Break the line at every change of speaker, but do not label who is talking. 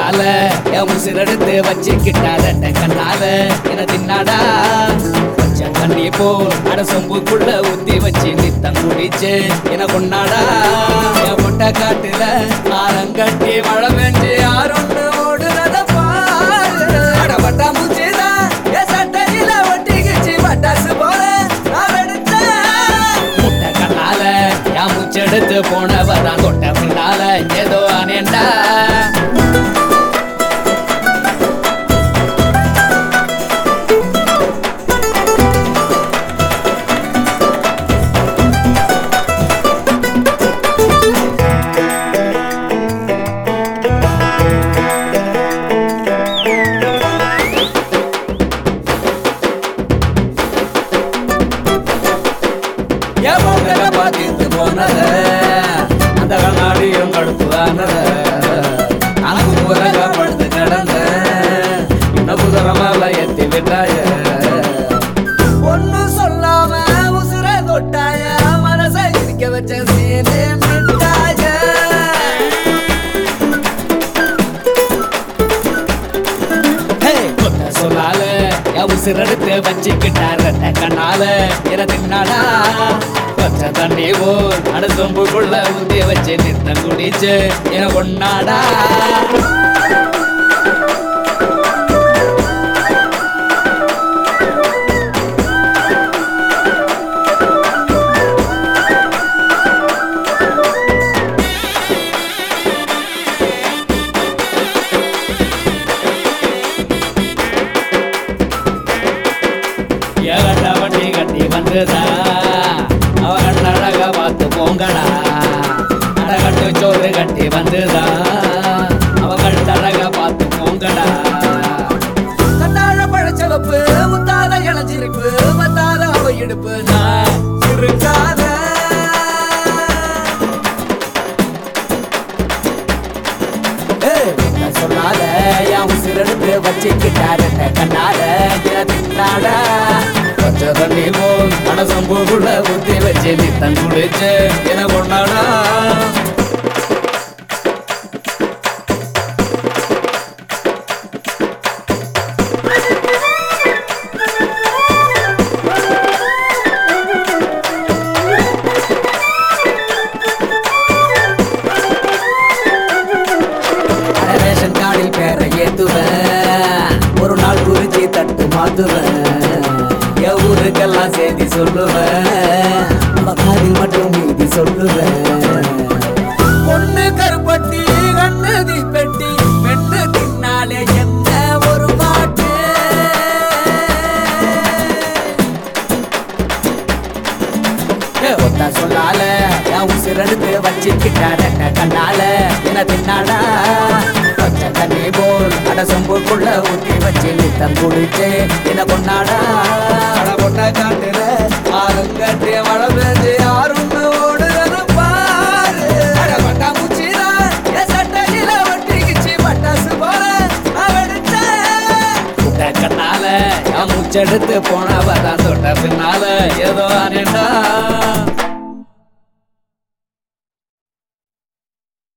கண்ணால என் உசிரெடுத்து வச்சுக்கிட்டாத கண்ணால என தின்னாடா பச்சை தண்ணி போல் அட சொம்புக்குள்ள ஊத்தி வச்சு நித்தம் குடிச்சு என கொண்டாடா என் முட்டை காட்டுல ஆரங்கட்டி மழை பெஞ்சு யாரொன்னு ஓடுறத பாரு அட பட்டா மூச்சுதான் என் சட்டையில ஒட்டிக்கிச்சு பட்டாசு போல நான் வெடிச்சேன் முட்டை கண்ணால என் மூச்செடுத்து போனவதான் தொட்ட பின்னால ஏதோ அனேண்டா என் மூக்கல பாத்திட்டு போனத அந்த கண்ணாடியும் கடுப்புதானத அனக்கு முறங்க படுத்து கிடந்த இந்த புதரமால எத்தி விட்டாய ஒன்னும் சொல்லாம உசுர தொட்டாய மனசை இருக்க வச்ச சீனே மிட்டாய கொத்த சொல்லால என் உசிரெடுத்து வச்சுக்கிட்டார கண்ணால என தின்னாடா பச்சை தண்ணி போல் அடுத்தொம்புக்குள்ள ஊத்தி வச்சு நித்தம் குடிச்சு என கொண்டாடா ஏகண்ட வண்டி கட்டி வந்துதா அவ கண்ட அழக பார்த்து போங்கடா அடகட்டு சோறு கட்டி வந்துதா அவ கண்ட அழக பார்த்து போங்கடா கண்ணாழ பழச்சவப்பு முத்தாத இளஞ்சிருப்பு மத்தாத அவ இடுப்பு நான் இருக்காத சொன்னால என் உசிரெடுத்து வச்சுக்கிட்டாரு கண்ணால தின்னாட பச்சை தண்ணி போல் மனசம்பூக்குள்ள ஊத்தி வச்சு நித்தம் குடிச்சு என கொண்டாடா அட ரேஷன் கார்டில் பேரை ஏத்துவேன் ஒரு நாள் குறிச்சி தட்டு மாத்துவேன் என் ஊருக்கெல்லாம் செய்தி சொல்லுவேன் நம்ம காதில் மட்டும் மீதி சொல்லுவேன் பொண்ணு கருப்பட்டி கண்ணு தீப்பெட்டி பெண்ணு தின்னாலே என்ன ஒரு பாட்டு ஒத்தா சொல்லால என் உசிரெடுத்து வச்சுக்கிட்டார கண்ணால என்ன தின்னாடா பச்சை தண்ணி போல் அட சொம்புக்குள்ள ஊத்தி வச்சு நித்தம் குடிச்சு என்ன கொண்டாடா அட கொண்ட காட்டுல ஆறுங்கட்டி மழை பெஞ்சு யாருன்னு ஓடுறது பாரு அட பட்டா மூச்சினா என் சட்டையில ஒட்டிக்கிச்சு பட்டாசு போல நான் வெடிச்சேன் முட்டை கண்ணால என் மூச்செடுத்து போனவதான் தொட்ட பின்னால ஏதோ அனேண்டா